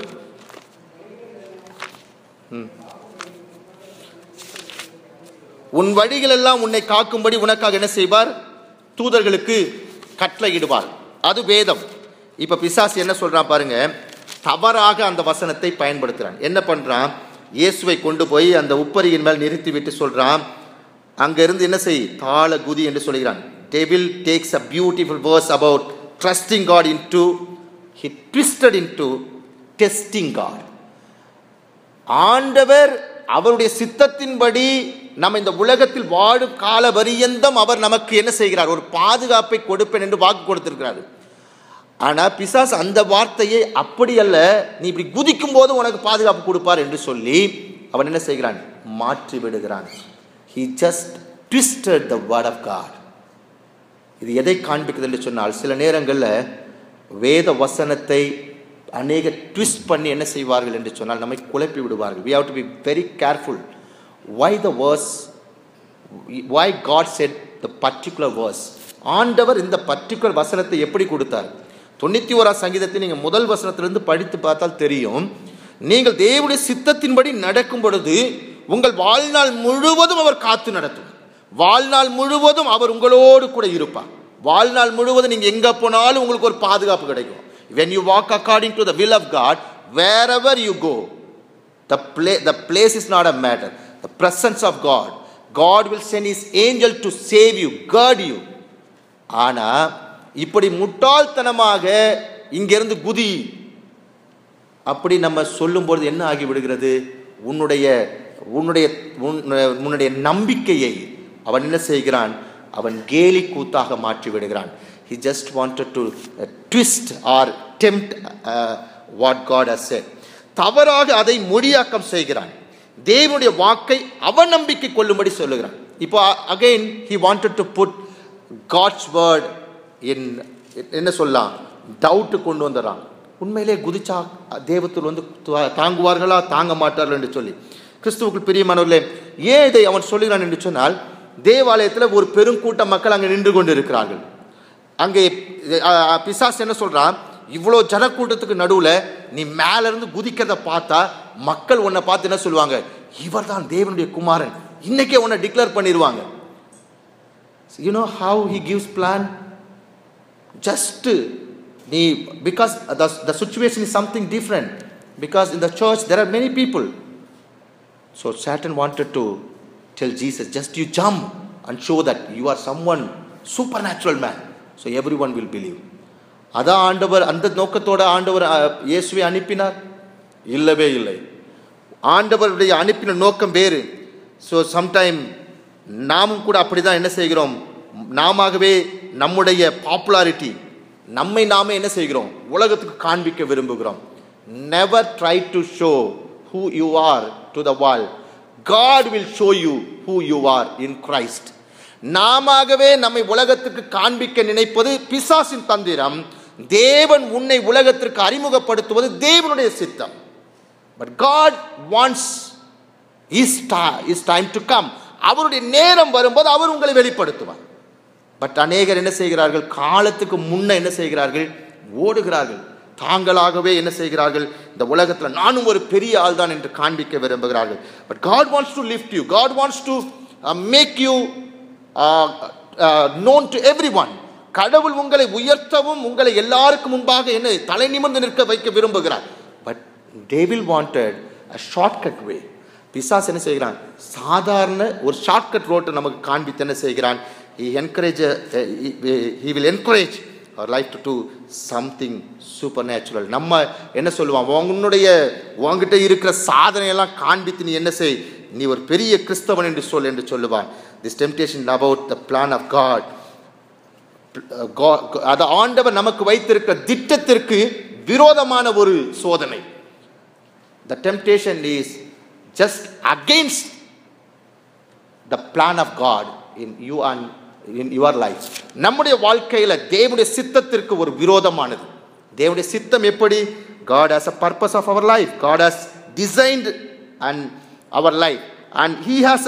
உன் வழிகளெல்லாம் உன்னை காக்கும்படி உனக்காக என்ன செய்வார் தூதர்களுக்கு கட்டளையிடுவார் அது வேதம் இப்ப பிசாசு என்ன சொல்றான் பாருங்க தவறாக அந்த வசனத்தை பயன்படுத்துறான் என்ன பண்றான் இயேசுவை கொண்டு போய் அந்த உப்பரியின் மேல் நிறுத்தி விட்டு சொல்றான் அங்கிருந்து என்ன செய் தாள குதி என்று சொல்கிறான் devil takes a beautiful verse about trusting God into he twisted into testing God ஆண்டவர் அவருடைய சித்தத்தின்படி நம்ம இந்த உலகத்தில் வாழும் கால பரியந்தம் அவர் நமக்கு என்ன செய்கிறார் ஒரு பாதுகாப்பை கொடுப்பேன் என்று வாக்கு கொடுத்திருக்கிறார் ஆனா பிசாஸ் அந்த வார்த்தையை அப்படி அல்ல நீ இப்படி குதிக்கும் போது உனக்கு பாதுகாப்பு கொடுப்பார் என்று சொல்லி அவன் என்ன செய்கிறான் மாற்றி விடுகிறான் he just twisted the word of god இது எதை காண்பிக்குது என்று சொன்னால் சில நேரங்களில் வேத வசனத்தை அநேக ட்விஸ்ட் பண்ணி என்ன செய்வார்கள் என்று சொன்னால் நம்மை குழப்பி விடுவார்கள் we have to be very careful why the verse why god said the particular verse ஆண்டவர் இந்த பர்டிகுலர் வசனத்தை எப்படி கொடுத்தார் தொண்ணூற்றி ஓரா சங்கீதத்தை நீங்கள் முதல் வசனத்திலிருந்து படித்து பார்த்தால் தெரியும் நீங்கள் தேவனுடைய சித்தத்தின்படி நடக்கும் பொழுது உங்கள் வாழ்நாள் முழுவதும் அவர் காத்து நடத்தும் வாழ்நாள் முழுவதும் அவர் உங்களோடு கூட இருப்பார் வாழ்நாள் முழுவதும் நீங்கள் எங்கே போனாலும் உங்களுக்கு ஒரு பாதுகாப்பு கிடைக்கும் when you walk according to the will of god wherever you go the, pla- the place is not a matter the presence of god god will send his angel to save you guard you ஆனா இப்படி முட்டாள்தனமாக இங்கிருந்து குதி அப்படி நம்ம சொல்லும்பொழுது என்ன ஆகி விடுகிறது உன்னுடைய உன்னுடைய உன்- உன்னுடைய நம்பிக்கையை அவன் என்ன செய்கிறான் அவன் கேலி கூத்தாக மாற்றி விடுகிறான் he just wanted to uh, twist or tempt uh, what god has said தவறாக அதை மொழியாக்கம் செய்கிறான் தேவனுடைய வாக்கை அவநம்பிக்கை கொள்ளும்படி சொல்லுகிறான் இப்போ again he wanted to put god's word in என்ன சொல்லலாம் டவுட்டு கொண்டு வந்துடுறான் உண்மையிலே குதிச்சா தேவத்தில் வந்து தா- தாங்குவார்களா தாங்க மாட்டார்கள் என்று சொல்லி கிறிஸ்துவுக்குள் பிரியமானவர்களே ஏன் இதை அவன் சொல்லுகிறான் என்று சொன்னால் தேவாலயத்தில் ஒரு பெருங்கூட்ட மக்கள் அங்கே நின்று கொண்டு இருக்கிறார்கள் அங்கே அஹ், அஹ், பிசாசு என்ன சொல்றான் இவ்வளோ ஜனக்கூட்டத்துக்கு நடுவில் நீ மேல இருந்து குதிக்கிறத பார்த்தா மக்கள் உன்னை பார்த்து என்ன சொல்லுவாங்க இவர்தான் தேவனுடைய குமாரன் இன்னைக்கே உன்னை டிக்ளேர் பண்ணிடுவாங்க you know how he gives plan just நீ because the situation is something different Because in the church there are many people. So Satan wanted to tell Jesus, just you jump and show that you are someone supernatural man. So everyone will believe. அதான் ஆண்டவர் அந்த நோக்கத்தோட ஆண்டவர் அஹ், இயேசுவை அனுப்பினார் இல்லவே இல்லை ஆண்டவருடைய அனுப்பின நோக்கம் வேறு ஸோ சம்டைம் நாமும் கூட அப்படிதான் என்ன செய்கிறோம் நாமவே நம்முடைய பாப்புலாரிட்டி நம்மை நாமே என்ன செய்கிறோம் உலகத்துக்கு காண்பிக்க விரும்புகிறோம் never try to show who you are to the world God will show you who you are in Christ நாமவே நம்மை உலகத்துக்கு காண்பிக்க நினைப்பது பிசாசின் தந்திரம் தேவன் உன்னை உலகத்திற்கு அறிமுகப்படுத்துவது தேவனுடைய சித்தம் but God wants his his time to come அவருடைய நேரம் வரும்போது அவர் உங்களை வெளிப்படுத்துவார் பட் அநேகர் என்ன செய்கிறார்கள் காலத்துக்கு முன்ன என்ன செய்கிறார்கள் ஓடுகிறார்கள் தாங்களாகவே என்ன செய்கிறார்கள் இந்த உலகத்தில் நானும் ஒரு பெரிய ஆள் தான் என்று காண்பிக்க விரும்புகிறார்கள் but God wants to lift you God wants to make you known to everyone கடவுள் உங்களை உயர்த்தவும் உங்களை எல்லாருக்கும் முன்பாக என்ன தலை நிமிர்ந்து நிற்க வைக்க விரும்புகிறார் but devil wanted a shortcut way பிசாஸ் என்ன செய்கிறான் சாதாரண ஒரு ஷார்ட்கட் ரோட்டை நமக்கு காண்பித்து என்ன செய்கிறான் he encourage he will encourage our life to do something supernatural நம்ம என்ன சொல்லுவான் உன்னுடைய உங்ககிட்ட இருக்கிற சாதனையெல்லாம் காண்பித்து நீ என்ன செய் நீ ஒரு பெரிய கிறிஸ்தவன் என்று சொல் என்று சொல்லுவான் this temptation about the plan of God அது ஆண்டவர் நமக்கு வைத்திருக்கிற திட்டத்திற்கு விரோதமான ஒரு சோதனை the temptation is just against the plan of God in you and in your life நம்முடைய வாழ்க்கையில் தேவனுடைய சித்தத்திற்கு ஒரு விரோதமானது தேவனுடைய சித்தம் எப்படி God has a purpose of our life God has designed and our life and he has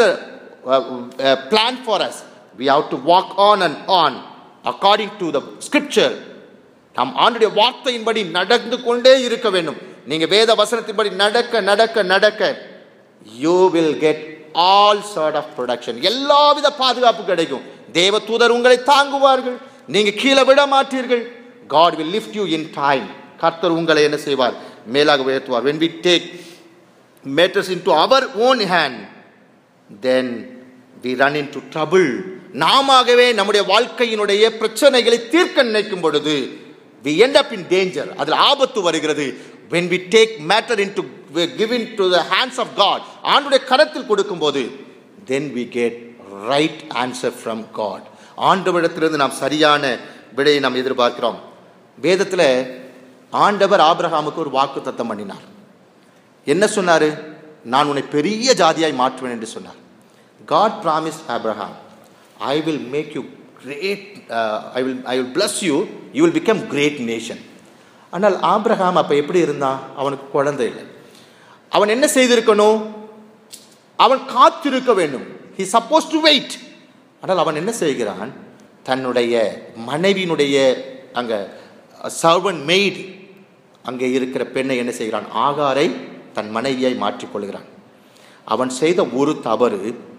a plan for us we have to walk on and on according to the scripture நாம் ஆண்டுடைய வார்த்தையின்படி நடந்து கொண்டே இருக்க வேண்டும் நீங்க வேத வசனத்தின்படி நடக்க நடக்க நடக்க you will get all sort of protection எல்லாவித பாதுகாப்பு கிடைக்கும் தேவ தூதர் உங்களை தாங்குவார்கள் நீங்க கீழே விட மாட்டீர்கள் God will lift you in time கர்த்தர் உங்களை என்ன செய்வார் மேலாக உயர்த்துவார் when we take matters into our own hand then we run into trouble நாமவே நம்முடைய வாழ்க்கையினுடைய பிரச்சனைகளை தீர்க்க நினைக்கும் பொழுது we end up in danger அதில் ஆபத்து வருகிறது when we take matter into give into the hands of God ஆண்டுடைய கரத்தில் கொடுக்கும்போது then we get right answer from God ஆண்டவரிடத்திலிருந்து நாம் சரியான விடையை நாம் எதிர்பார்க்கிறோம் வேதத்தில் ஆண்டவர் ஆபிரகாமுக்கு ஒரு வாக்கு தத்தம் பண்ணினார் என்ன சொன்னார் நான் உன்னை பெரிய ஜாதியாய் மாற்றுவேன் என்று சொன்னார் God promise Abraham I will make you great I will I will bless you you will become great nation ஆனால் ஆப்ரஹாம் அப்போ எப்படி இருந்தான் அவனுக்கு குழந்தை இல்லை அவன் என்ன செய்திருக்கணும் அவன் காத்திருக்க வேண்டும் ஹி சப்போஸ் டு வெயிட் ஆனால் அவன் என்ன செய்கிறான் தன்னுடைய மனைவியினுடைய அங்கே சர்வன் மெய்டு அங்கே இருக்கிற பெண்ணை என்ன செய்கிறான் ஆகாரை தன் மனைவியாய் மாற்றிக்கொள்கிறான் அவன் செய்த ஒரு தவறு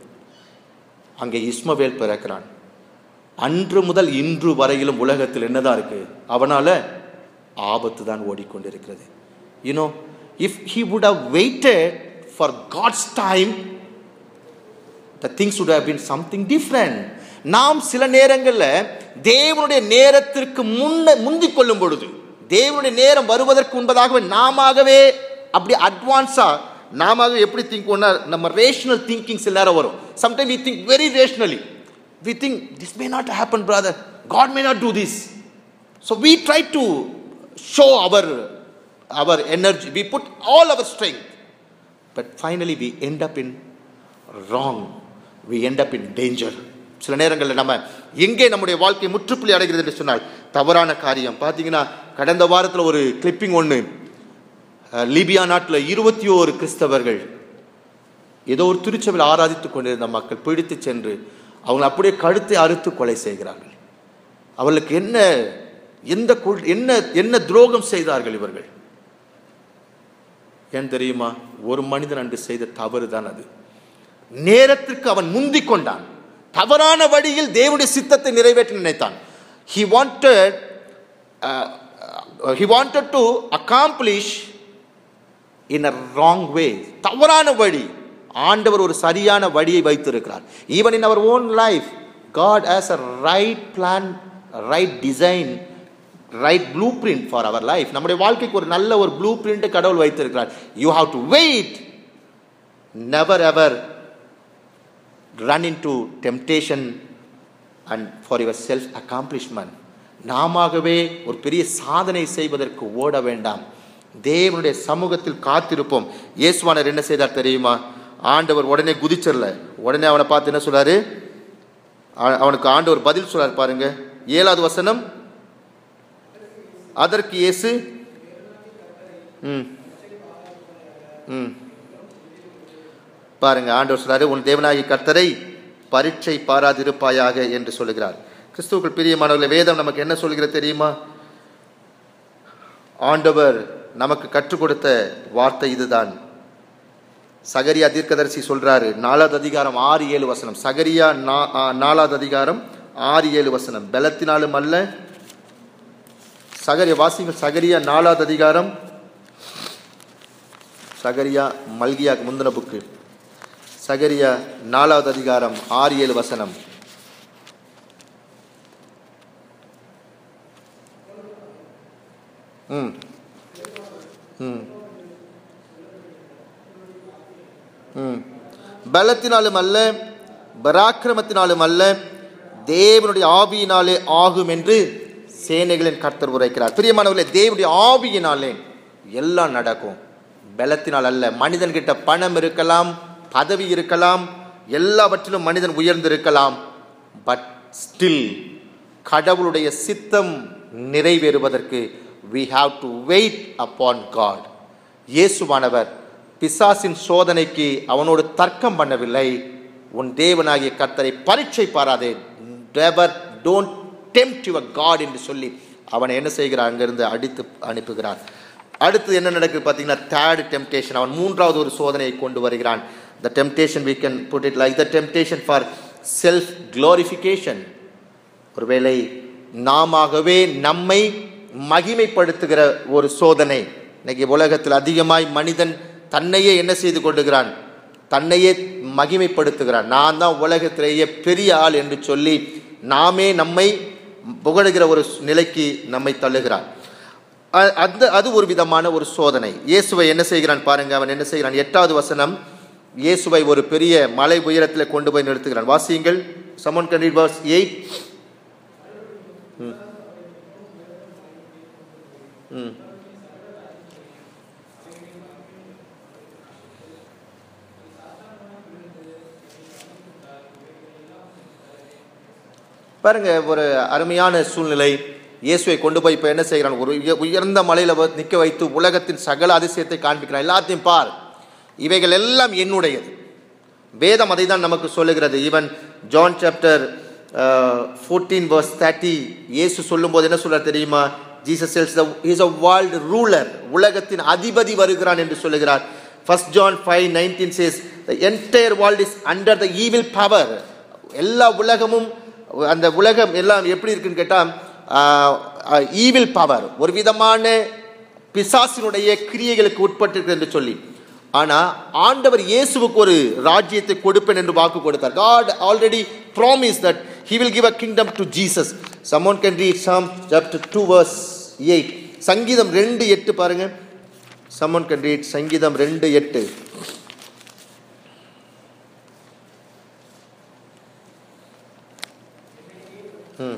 அங்கே இஸ்மவேல் பிறக்கிறான் அன்று முதல் இன்று வரையிலும் உலகத்தில் என்னதான் இருக்கு அவனால ஆபத்து தான் ஓடிக்கொண்டிருக்கிறது you know if he would have waited for God's time the things would have been something different நாம் சில நேரங்களில் தேவனுடைய நேரத்திற்கு முன்ன முந்திக் கொள்ளும் பொழுது தேவனுடைய நேரம் வருவதற்கு முன்பதாகவே நாமவே அப்படி அட்வான்ஸாக நாம எப்படி திங்க் பண்ணா நம்ம ரேஷனல் திங்கிங்ஸ் எல்லாரும் வரும் sometime we think very rationally we think this may not happen brother God may not do this so we try to show our our energy we put all our strength but finally we end up in wrong we end up in danger சில நேரங்களில் நம்ம எங்கே நம்முடைய வாழ்க்கை முற்றுப்புள்ளி அடைகிறது என்று சொன்னால் தவறான காரியம் பார்த்தீங்கன்னா கடந்த வாரத்தில் ஒரு கிளிப்பிங் ஒன்று லிபியா நாட்டில் இருபத்தி ஓரு கிறிஸ்தவர்கள் ஏதோ ஒரு திருச்சபையில் ஆராதித்துக் கொண்டிருந்த மக்கள் பிடித்து சென்று அவங்க அப்படியே கழுத்தை அறுத்து கொலை செய்கிறார்கள் அவர்களுக்கு என்ன எந்த கொள்- என்ன என்ன துரோகம் செய்தார்கள் இவர்கள் ஏன் தெரியுமா ஒரு மனிதன் அன்று செய்த தவறு தான் அது நேரத்திற்கு அவன் முந்திக் கொண்டான் தவறான வழியில் தேவனுடைய சித்தத்தை நிறைவேற்ற நினைத்தான் he wanted uh, uh, he wanted to accomplish in a wrong way தவறான வழி ஆண்டவர் ஒரு சரியான வழியை வைத்திருக்கிறார் even in our own life God has a right plan right design right blueprint for our life நம்முடைய வாழ்க்கைக்கு ஒரு நல்ல ஒரு ப்ளூ பிரிண்ட் கடவுள் வைத்திருக்கிறார் you have to wait never ever run into temptation and for your self accomplishment நாமவே ஒரு பெரிய சாதனை செய்வதற்கு ஓட வேண்டாம் தேவனுடைய சமூகத்தில் காத்திருப்போம் இயேசுவானர் என்ன செய்தார் தெரியுமா ஆண்டவர் உடனே குதிச்சிடல உடனே அவனை பார்த்து என்ன சொல்றாரு அ- அவனுக்கு ஆண்டவர் பதில் சொல்றார் பாருங்க ஏழாவது வசனம் அதற்கு இயேசு ம் ம் பாருங்க ஆண்டவர் சொல்றாரு உன் தேவனாகி கர்த்தரை பரீட்சை பாராதிருப்பாயாக என்று சொல்லுகிறார் கிறிஸ்துவுக்குள் பிரியமானவர்களே வேதம் நமக்கு என்ன சொல்கிறது தெரியுமா ஆண்டவர் நமக்கு கற்றுக் கொடுத்த வார்த்தை இதுதான் சகரியா தீர்க்கதரிசி சொல்றாரு நாலாவது அதிகாரம் ஆறு ஏழு வசனம் சகரியா நா- ஆ, நாலாவது அதிகாரம் ஆறு ஏழு வசனம் பலத்தினாலும் அல்ல சகரியா வாசிங்கள் சகரியா நாலாவது அதிகாரம் சகரியா மல்கியாக்கு முந்தின புக்கு சகரியா நாலாவது அதிகாரம் ஆறு ஏழு வசனம் ம் ம் ம் பலத்தினாலும் அல்ல பராக்கிரமத்தினாலும் அல்ல தேவனுடைய ஆவியினாலே ஆகும் என்று சேனைகளின் கர்த்தர் உரைக்கிறார் பிரியமானவர்களே தேவனுடைய ஆவியினாலே எல்லாம் நடக்கும் பலத்தினால் அல்ல மனிதன்கிட்ட பணம் இருக்கலாம் பதவி இருக்கலாம் எல்லாவற்றிலும் மனிதன் உயர்ந்திருக்கலாம் பட் ஸ்டில் கடவுளுடைய சித்தம் நிறைவேறுவதற்கு we have to wait upon God இயேசுவானவர் பிசாசின் சோதனைக்கு அவனோடு தர்க்கம் பண்ணவில்லை உன் தேவனாகிய கர்த்தரை பரீட்சை பாராதே never don't tempt your God என்று சொல்லி அவனை என்ன செய்கிறார் அங்கிருந்து அடித்து அனுப்புகிறார் அடுத்து என்ன நடக்குது பார்த்தீங்கன்னா தேர்ட் டெம்டேஷன் அவன் மூன்றாவது ஒரு சோதனையை கொண்டு வருகிறான் the temptation we can put it like the temptation for self glorification ஒருவேளை நாமாகவே நம்மை மகிமைப்படுத்துகிற ஒரு சோதனை இன்னைக்கு உலகத்தில் அதிகமாய் மனிதன் தன்னையே என்ன செய்து கொண்டுகிறான் தன்னையே மகிமைப்படுத்துகிறான் நான் தான் உலகத்திலேயே பெரிய ஆள் என்று சொல்லி நாமே நம்மை புகழுகிற ஒரு நிலைக்கு நம்மை தள்ளுகிறான் அ- அந்த அது ஒரு விதமான ஒரு சோதனை இயேசுவை என்ன செய்கிறான் பாருங்க அவன் என்ன செய்கிறான் எட்டாவது வசனம் இயேசுவை ஒரு பெரிய மலை உயரத்தில் கொண்டு போய் நிறுத்துகிறான் வாசியுங்கள் சமன் கண்டிட் வாஸ் எயிட் ம் பாருங்க ஒரு அருமையான சூழ்நிலை இயேசுவை கொண்டு போய் இப்போ என்ன செய்கிறான் ஒரு உய- உயர்ந்த மலையில் நிற்க வைத்து உலகத்தின் சகல அதிசயத்தை காண்பிக்கிறான் எல்லாத்தையும் பார் இவைகள் எல்லாம் என்னுடையது வேதம் அதை தான் நமக்கு சொல்லுகிறது even John chapter fourteen verse thirty இயேசு சொல்லும்போது என்ன சொல்றார் தெரியுமா Jesus tells is a world ruler உலகத்தின் அதிபதி வருகிறான் என்று சொல்லுகிறார் first John five nineteen says the entire world is under the evil power எல்லா உலகமும் அந்த உலகம் எல்லாம் எப்படி இருக்குன்னு கேட்டால் ஈவில் பவர் ஒரு விதமான பிசாசினுடைய கிரியைகளுக்கு உட்பட்டிருக்கு என்று சொல்லி ஆனா ஆண்டவர் இயேசுவுக்கு ஒரு ராஜ்யத்தை கொடுப்பேன் என்று வாக்கு கொடுத்தார் God already promised that he will give a kingdom to Jesus someone can read Psalm chapter 2 verse 8 சங்கீதம் ரெண்டு எட்டு பாருங்க someone can read சங்கீதம் ரெண்டு எட்டு ம்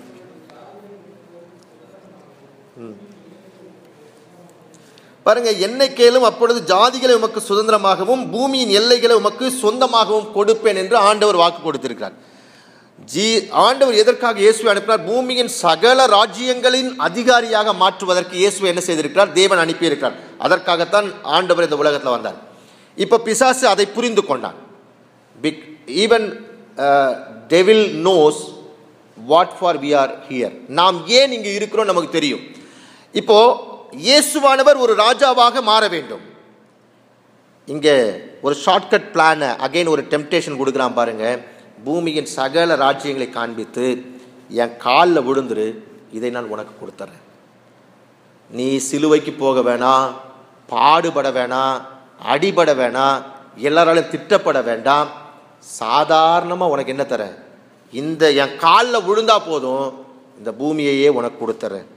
பாருங்க என்னை கேளும் அப்பொழுது ஜாதிகளை உமக்கு சுதந்திரமாகவும் பூமியின் எல்லைகளை உமக்கு சொந்தமாகவும் கொடுப்பேன் என்று ஆண்டவர் வாக்கு கொடுத்திருக்கிறார் ஜீ ஆண்டவர் எதற்காக இயேசுவை அனுப்பினார் பூமியின் சகல ராஜ்யங்களின் அதிகாரியாக மாற்றுவதற்கு இயேசுவை என்ன செய்திருக்கிறார் தேவன் அனுப்பியிருக்கிறார் அதற்காகத்தான் ஆண்டவர் இந்த உலகத்தில் வந்தார் இப்போ பிசாசு அதை புரிந்து கொண்டான் big even devil knows what for we are here நாம் ஏன் இங்கே இருக்கிறோம் நமக்கு தெரியும் இப்போ இயேசுவானவர் ஒரு ராஜாவாக மாற வேண்டும் இங்கே ஒரு ஷார்ட்கட் பிளானை அகைன் ஒரு டெம்டேஷன் கொடுக்குறான் பாருங்க பூமியின் சகல ராஜ்யங்களை காண்பித்து என் காலில் விழுந்துரு இதை நான் உனக்கு கொடுத்துறேன் நீ சிலுவைக்கு போக வேணாம் பாடுபட வேணாம் அடிபட வேணாம் எல்லாராலும் திட்டப்பட வேண்டாம் சாதாரணமாக உனக்கு என்ன தரேன் இந்த என் காலில் விழுந்தா போதும் இந்த பூமியையே உனக்கு கொடுத்துறேன்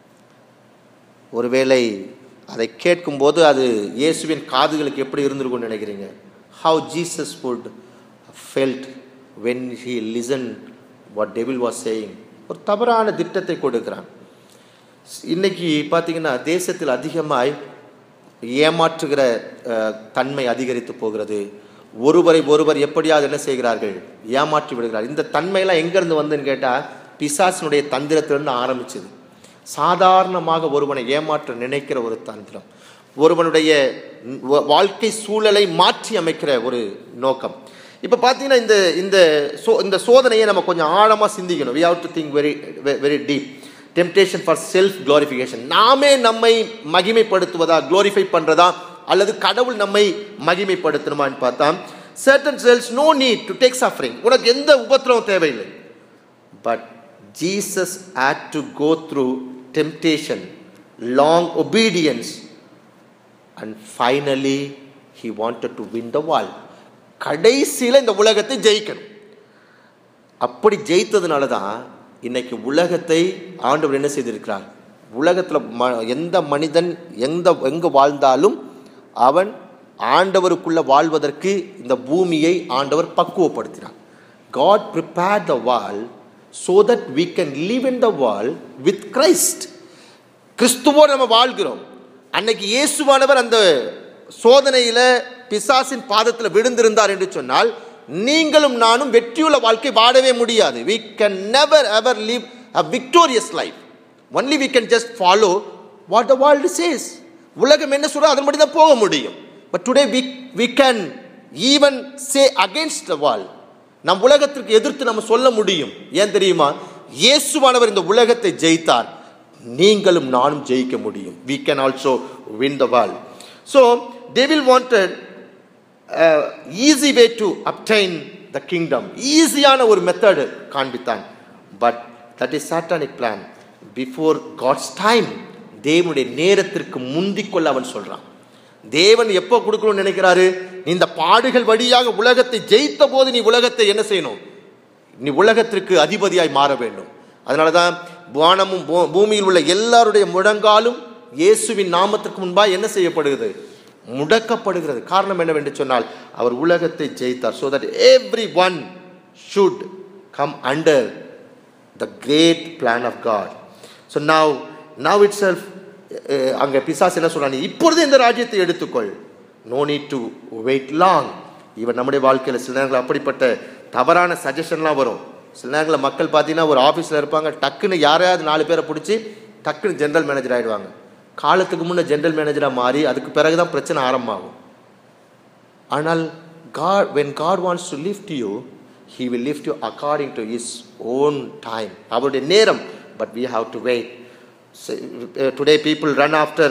ஒருவேளை அதை கேட்கும்போது அது இயேசுவின் காதுகளுக்கு எப்படி இருந்திருக்கும்னு நினைக்கிறீங்க how Jesus would felt when he listen what devil was saying ஒரு தவறான திட்டத்தை கொடுக்கிறான் இன்னைக்கு பார்த்தீங்கன்னா தேசத்தில் அதிகமாய் ஏமாற்றுகிற அஹ், தன்மை அதிகரித்து போகிறது ஒருவரை ஒருவர் எப்படியாவது என்ன செய்கிறார்கள் ஏமாற்றி விடுகிறார் இந்த தன்மையெல்லாம் எங்கேருந்து வந்துன்னு கேட்டால் பிசாசினுடைய தந்திரத்திலிருந்து ஆரம்பிச்சது சாதாரணமாக ஒருவனை ஏமாற்ற நினைக்கிற ஒரு தந்திரம் ஒருவனுடைய வ- வாழ்க்கை சூழலை மாற்றி அமைக்கிற ஒரு நோக்கம் இப்போ பார்த்தீங்கன்னா இந்த இந்த சோ இந்த சோதனையை நம்ம கொஞ்சம் ஆழமாக சிந்திக்கணும் we have to think very very deep temptation for self glorification நாமே நம்மை மகிமைப்படுத்துவதா க்ளோரிஃபை பண்ணுறதா அல்லது கடவுள் நம்மை மகிமைப்படுத்தணுமான்னு பார்த்தா certain cells no need to take suffering உனக்கு எந்த உபத்திரவம் தேவையில்லை but Jesus had to go through temptation, long obedience, and finally he wanted to win the world. கடைசியில் இந்த உலகத்தை ஜெயிக்கணும் அப்படி ஜெயித்ததுனால தான் இன்னைக்கு உலகத்தை ஆண்டவர் என்ன செய்திருக்கிறார் உலகத்தில் ம எந்த மனிதன் எந்த எங்கே வாழ்ந்தாலும் அவன் ஆண்டவருக்குள்ள வாழ்வதற்கு இந்த பூமியை ஆண்டவர் பக்குவப்படுத்தினார் God prepared the world so that we can live in the world with Christ கிறிஸ்துவோடு நம்ம வாழ்கிறோம் அன்னைக்கு இயேசுவானவர் அந்த சோதனையில பிசாசின் பாதத்தில் விழுந்திருந்தார் என்று சொன்னால் நீங்களும் நானும் வெற்றியுள்ள வாழ்க்கை வாழவே முடியாது we can never ever live a victorious life only we can just follow what the world says உலகம் என்ன சொல்றோ அதன்படி தான் போக முடியும் but today we we can even say against the world நம் உலகத்திற்கு எதிர்த்து நம்ம சொல்ல முடியும் ஏன் தெரியுமா இயேசுவானவர் இந்த உலகத்தை ஜெயித்தார் நீங்களும் நானும் ஜெயிக்க முடியும் we can also win the world so devil wanted uh, easy way to obtain the kingdom ஈஸியான ஒரு மெத்தடு காண்பித்தான் but that is satanic plan before God's time தேவனுடைய நேரத்திற்கு முந்திக் கொள்ள அவன் சொல்றான் தேவன் எப்போ கொடுக்கணும்னு நினைக்கிறாரு நீ இந்த பாடுகள் வழியாக உலகத்தை ஜெயித்த போது நீ உலகத்தை என்ன செய்யணும் நீ உலகத்திற்கு அதிபதியாய் மாற வேண்டும் அதனால தான் வானமும் பூ- பூமியில் உள்ள எல்லாருடைய முழங்காலும் இயேசுவின் நாமத்திற்கு முன்பாக என்ன செய்யப்படுகிறது முடக்கப்படுகிறது காரணம் என்னவென்று சொன்னால் அவர் உலகத்தை ஜெயித்தார் so that everyone should come under the great plan of God so now now itself அங்கே பிசாஸ் என்ன சொல்றாங்க இப்பொழுது இந்த ராஜ்யத்தை எடுத்துக்கொள் no need to wait long இவன் நம்முடைய வாழ்க்கையில் சில நேரங்கள் அப்படிப்பட்ட தவறான சஜஷன்லாம் வரும் சில நேரங்களில் மக்கள் பார்த்தீங்கன்னா ஒரு ஆஃபீஸில் இருப்பாங்க டக்குன்னு யாரையாவது நாலு பேரை பிடிச்சி டக்குன்னு ஜென்ரல் மேனேஜர் ஆயிடுவாங்க காலத்துக்கு முன்னே ஜென்ரல் மேனேஜராக மாறி அதுக்கு பிறகு தான் பிரச்சனை ஆரம்பமாகும் ஆனால் God when God wants to lift you he will lift you according to his own time அவருடைய நேரம் but we have to wait today people run after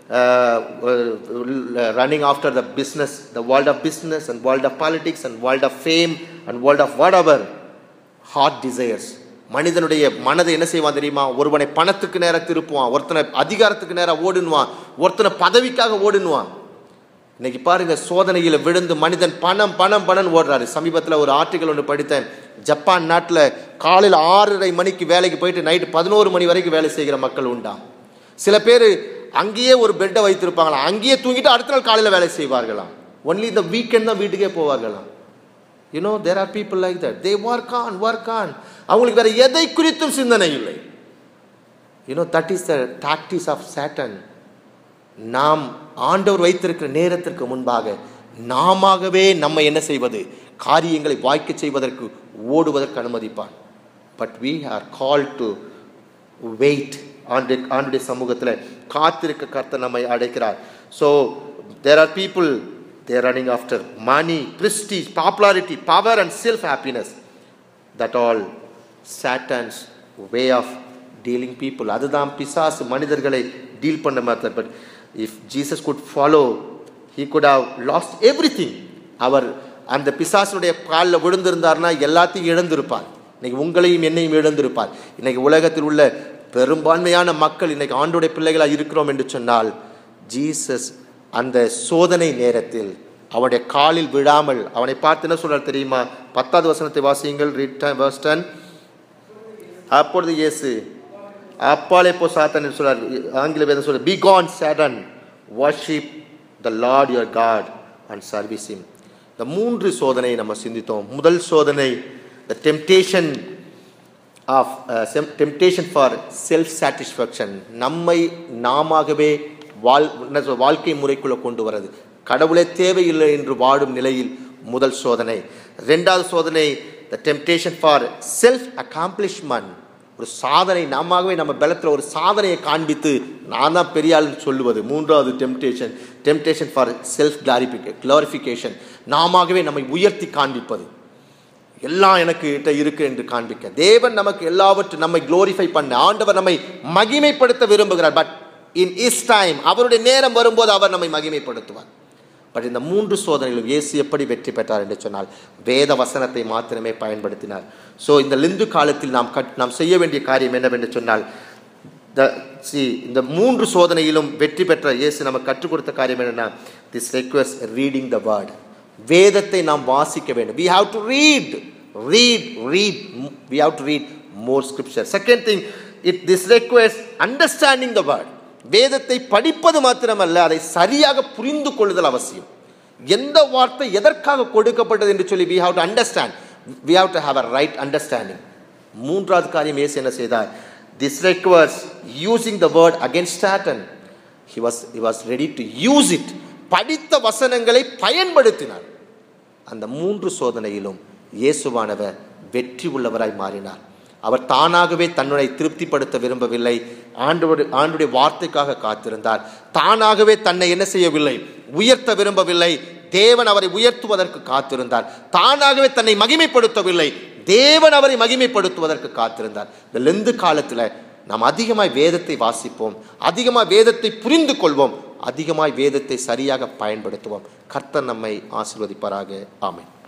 running after the business, the world of business and world of politics and world of fame and world of whatever heart desires மனிதனுடைய மனதை என்ன செய்வான் தெரியுமா ஒருவனை பணத்துக்கு நேராக திருப்புவான் ஒருத்தனை அதிகாரத்துக்கு நேராக ஓடுனுவான் ஒருத்தனை பதவிக்காக ஓடுனுவான் இன்னைக்கு பாருங்க சோதனையில் விழுந்து மனிதன் பணம் பணம் பணம் ஓடுறாரு சமீபத்தில் ஒரு ஆர்டிக்கல் ஒன்று படித்தேன் ஜப்பான் நாட்டில் காலையில் ஆறரை மணிக்கு வேலைக்கு போயிட்டு நைட்டு பதினோரு மணி வரைக்கும் வேலை செய்கிற மக்கள் உண்டா சில பேர் அங்கேயே ஒரு பெட்டை வைத்திருப்பாங்களாம் அங்கேயே தூங்கிட்டு அடுத்த நாள் காலையில் வேலை செய்வார்களாம் ஒன்லி இந்த வீக்கெண்ட் தான் வீட்டுக்கே போவார்களாம் you know there are people like that they work on work on அவங்களுக்கு வேற எதை குறித்தும் சிந்தனை இல்லை you know that is the tactics of Satan நாம் ஆண்டவர் வைத்திருக்கிற நேரத்திற்கு முன்பாக நாமவே நம்ம என்ன செய்வது காரியங்களை வாய்க்க செய்வதற்கு ஓடுவதற்கு அனுமதிப்பான் but we are call to wait ஆண்டு ஆண்டுடைய சமூகத்தில் காத்திருக்க கர்த்தர் நம்மை அழைக்கிறார் so there are people there running after money prestige popularity power and self happiness that all Satan's way of dealing people அதுதான் பிசாசு மனிதர்களை டீல் பண்ண மாதிரி but if Jesus could follow he could have lost everything அவர் அந்த பிசாசுடைய காலில் விழுந்திருந்தார்னா எல்லாத்தையும் இழந்திருப்பார் இன்னைக்கு உங்களையும் என்னையும் இழந்திருப்பார் இன்னைக்கு உலகத்தில் உள்ள பெரும்பான்மையான மக்கள் இன்னைக்கு ஆண்டுடைய பிள்ளைகளாக இருக்கிறோம் என்று சொன்னால் ஜீசஸ் அந்த சோதனை நேரத்தில் அவனுடைய காலில் விழாமல் அவனை பார்த்து என்ன சொல்றார் தெரியுமா பத்தாவது வசனத்தை வாசியுங்கள் ரிட்டன் அப்பொழுது இயேசு அப்பாலே போ சாத்தான் என்று சொல்றார் ஆங்கில வேதம் சொல்ற be gone Satan worship the Lord your God and service him இந்த மூன்று சோதனை நம்ம சிந்தித்தோம் முதல் சோதனை the temptation of temptation for self satisfaction நம்மை நாமாகவே வாழ் என்ன சொல் வாழ்க்கை முறைக்குள்ளே கொண்டு வர்றது கடவுளே தேவையில்லை என்று வாடும் நிலையில் முதல் சோதனை ரெண்டாவது சோதனை the temptation for self accomplishment ஒரு சாதனை நாமவே நம்ம பலத்தில் ஒரு சாதனையை காண்பித்து நான் தான் பெரிய ஆள்னு சொல்லுவது மூன்றாவது டெம்டேஷன் டெம்டேஷன் ஃபார் செல்ஃப் கிளாரிஃபிகே கிளாரிஃபிகேஷன் நாமவே நம்மை உயர்த்தி காண்பிப்பது எல்லாம் எனக்கு கிட்ட இருக்கு என்று காண்பிக்க தேவன் நமக்கு எல்லாவற்றும் நம்மை குளோரிஃபை பண்ண ஆண்டவர் நம்மை மகிமைப்படுத்த விரும்புகிறார் பட் இன் இஸ் டைம் அவருடைய நேரம் வரும்போது அவர் நம்மை மகிமைப்படுத்துவார் பட் இந்த மூன்று சோதனைகளும் இயேசு எப்படி வெற்றி பெற்றார் என்று சொன்னால் வேத வசனத்தை மாத்திரமே பயன்படுத்தினார் ஸோ இந்த லிந்து காலத்தில் நாம் கட் நாம் செய்ய வேண்டிய காரியம் என்னவென்று சொன்னால் த சி இந்த மூன்று சோதனையிலும் வெற்றி பெற்ற இயேசு நமக்கு கற்றுக் கொடுத்த காரியம் என்னன்னா this request reading the word வேதத்தை நாம் வாசிக்க வேண்டும் we have to read read read we have to read more scripture second thing it this request understanding the word வேதத்தை படிப்பது மாத்திரமல்ல அதை சரியாக புரிந்து கொள்ளுதல் அவசியம் எந்த வார்த்தை எதற்காக கொடுக்கப்பட்டது என்று சொல்லி we have to understand we have to have a right understanding மூன்றாவது காரியம் இயேசு என்ன செய்தார் this requires using the word against Satan he was he was ready to use it படித்த வசனங்களை பயன்படுத்தினார் அந்த மூன்று சோதனையிலும் இயேசுவானவர் வெற்றி உள்ளவராய் மாறினார் அவர் தானாகவே தன்னுடைய திருப்திப்படுத்த விரும்பவில்லை ஆண்டோடு ஆண்டுடைய வார்த்தைக்காக காத்திருந்தார் தானாகவே தன்னை என்ன செய்யவில்லை உயர்த்த விரும்பவில்லை தேவன் அவரை உயர்த்துவதற்கு காத்திருந்தார் தானாகவே தன்னை மகிமைப்படுத்தவில்லை தேவன் அவரை மகிமைப்படுத்துவதற்கு காத்திருந்தார் இந்த லெந்து காலத்தில் நாம் அதிகமாய் வேதத்தை வாசிப்போம் அதிகமாக வேதத்தை புரிந்து கொள்வோம் அதிகமாய் வேதத்தை சரியாக பயன்படுத்துவோம் கர்த்தர் நம்மை ஆசீர்வதிப்பாராக ஆமென்